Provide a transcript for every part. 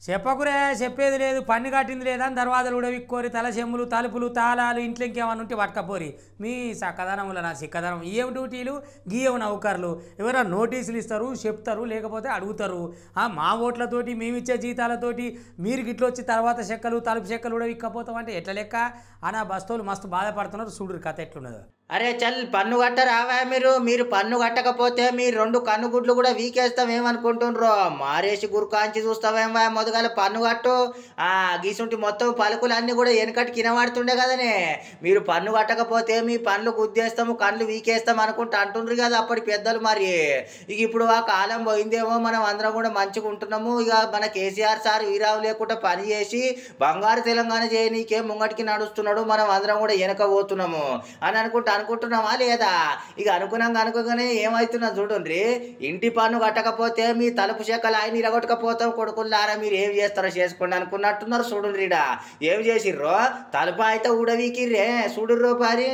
చెప్పకురే చెప్పేది లేదు పన్ను కట్టింది లేదా అని దర్వాజలు ఉడవిక్కోరి తల చెమ్ములు తలుపులు తాళాలు ఇంట్లో ఇంకేమన్నా ఉంటే పట్టుకపోరి మీ చక్కదనముల నా చిక్కదనం ఏం డ్యూటీలు గీయవు నౌకర్లు ఎవరైనా నోటీసులు ఇస్తారు చెప్తారు లేకపోతే అడుగుతారు ఆ మా ఓట్లతోటి మేమిచ్చే జీతాలతోటి మీరు గిట్ల వచ్చి తర్వాత చెక్కలు తలుపు చెక్కలు ఉడవిక్కపోతాం అంటే ఎట్ల లెక్క అనా బస్తోలు మస్తు బాధపడుతున్నారు చూడరు కథ ఎట్లున్నదో అరే చల్ పన్ను కట్టరావా మీరు మీరు పన్ను కట్టకపోతే మీ రెండు కన్నుగుడ్లు కూడా వీకేస్తాం ఏమనుకుంటుండ్రో మారేసి గురుకాంచి చూస్తావేమో మొదగల పన్ను కట్టు ఆ గీసుంటి మొత్తం పలుకులు అన్ని కూడా వెనకటి కినవాడుతుండే కదనే మీరు పన్ను కట్టకపోతే మీ పనులు గుద్దేస్తాము కళ్ళు వీకేస్తాం అనుకుంటా అంటుండ్రు కదా అప్పటి పెద్దలు మరి ఇక ఇప్పుడు ఆ కాలం పోయిందేమో మనం అందరం కూడా మంచిగా ఉంటున్నాము ఇక మన కేసీఆర్ సార్ వీరావు లేకుండా పని చేసి బంగారు తెలంగాణ చేయనీకే ముంగటికి నడుస్తున్నాడు మనం అందరం కూడా వెనక పోతున్నాము అని అనుకుంటా అనుకుంటున్నామా లేదా ఇక అనుకున్నాక అనుకోగానే ఏమవుతున్నా చూడండి ఇంటి పన్ను కట్టకపోతే మీ తలుపు చెక్కలు ఆయన ఇరగొట్టకపోతాం కొడుకుల్లారా మీరు ఏం చేస్తారో చేసుకోండి అనుకున్నట్టున్నారు చూడండి రీడా ఏం చేసిర్రో తలుపు అయితే ఊడవీకిర్రే చూడుర్రో పారి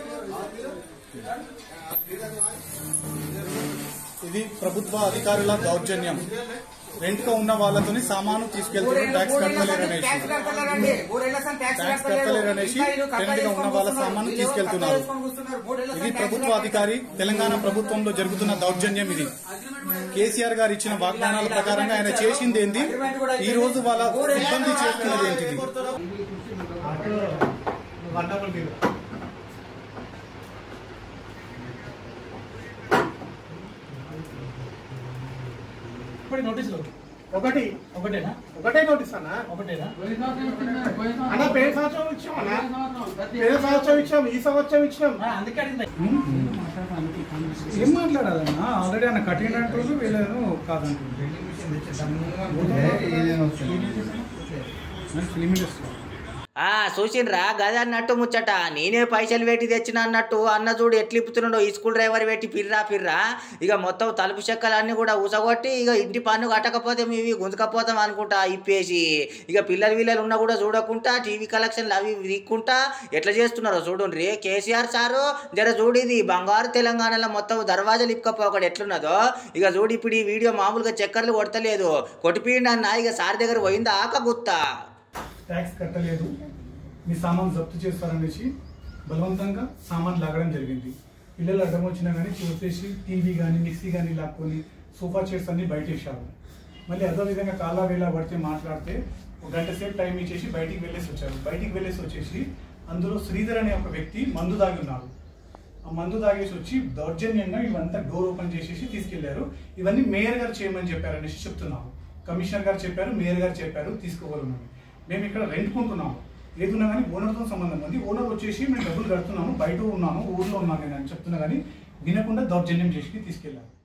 ఇది ప్రభుత్వ అధికారుల దౌర్జన్యం రెంట్గా ఉన్న వాళ్ళతోని సామాను తీసుకెళ్తున్నారు ట్యాక్స్ కట్టలేరు అనేసి ట్యాక్స్ కట్టలేరు అనేసి రెంట్గా ఉన్న వాళ్ళ సామాను తీసుకెళ్తున్నారు ఇది ప్రభుత్వ అధికారి తెలంగాణ ప్రభుత్వంలో జరుగుతున్న దౌర్జన్యం ఇది కేసీఆర్ గారు ఇచ్చిన వాగ్దానాల ప్రకారంగా ఆయన చేసింది ఏంది ఈ రోజు వాళ్ళ సిబ్బంది చేస్తున్నది ఏంటిది ఇప్పుడు నోటీసులు ఒకటి ఒకటేనా ఒకటే నోటీస్ అన్న ఒకటేనా అన్న పేరు సంవత్సరం ఇచ్చాం అన్న పేరు సంవత్సరం ఇచ్చాం ఈ సంవత్సరం ఇచ్చినాం ఆ, అందుకే అడిగింది ఏం మాట్లాడాలన్నా ఆల్రెడీ ఆయన కట్టినట్టు వీళ్ళను కాదంటుంది ఫిలిం ఇండస్ట్రీ ఆ చూసిండ్రా గది అన్నట్టు ముచ్చట నేనే పైసలు పెట్టి తెచ్చిన అన్నట్టు అన్న చూడు ఎట్లిప్పుతున్నాడో ఈ స్కూల్ డ్రైవర్ పెట్టి పిర్రా పిర్రా ఇక మొత్తం తలుపు చెక్కలన్నీ కూడా ఊసగొట్టి ఇక ఇంటి పన్ను కట్టకపోతే మేము గుంజకపోతాం అనుకుంటా ఇప్పేసి ఇక పిల్లలు వీళ్ళలు ఉన్నా కూడా చూడకుండా టీవీ కలెక్షన్లు అవి వీక్కుంటా ఎట్లా చేస్తున్నారో చూడండి కేసీఆర్ సారు జర చూడు ఇది బంగారు తెలంగాణలో మొత్తం దర్వాజాలు ఇప్పకపోకడు ఎట్లున్నదో ఇక చూడు ఇప్పుడు ఈ వీడియో మామూలుగా చక్కర్లు కొడతలేదు కొట్టిపోయిండి అన్న ఇక సార్ దగ్గర పోయిందా ఆక గుత్తా ట్యాక్స్ కట్టలేదు మీ సామాన్ జప్తు చేస్తారనేసి బలవంతంగా సామాన్ లాగడం జరిగింది పిల్లలు అడ్డం వచ్చినా కానీ చూసేసి టీవీ కానీ మిక్సీ కానీ లాక్కొని సోఫా చైర్స్ అన్ని బయట వేసారు మళ్ళీ అదే విధంగా కాలా వేలా పడితే మాట్లాడితే ఒక గంట సేపు టైం ఇచ్చేసి బయటికి వెళ్ళేసి వచ్చారు బయటికి వెళ్ళేసి వచ్చేసి అందులో శ్రీధర్ అనే ఒక వ్యక్తి మందు దాగి ఉన్నారు ఆ మందు తాగేసి వచ్చి దౌర్జన్యంగా ఇవంతా డోర్ ఓపెన్ చేసేసి తీసుకెళ్లారు ఇవన్నీ మేయర్ గారు చేయమని చెప్పారు అనేసి చెప్తున్నారు కమిషనర్ గారు చెప్పారు మేయర్ గారు చెప్పారు తీసుకోవాలని మేము ఇక్కడ రెంట్కుంటున్నాము ఏదున్నా కానీ ఓనర్తో సంబంధం ఉంది ఓనర్ వచ్చేసి మేము డబ్బులు కడుతున్నాము బయట ఉన్నాను ఊర్లో ఉన్నాను నేను అని చెప్తున్నా కానీ వినకుండా దౌర్జన్యం చేసి తీసుకెళ్ళారు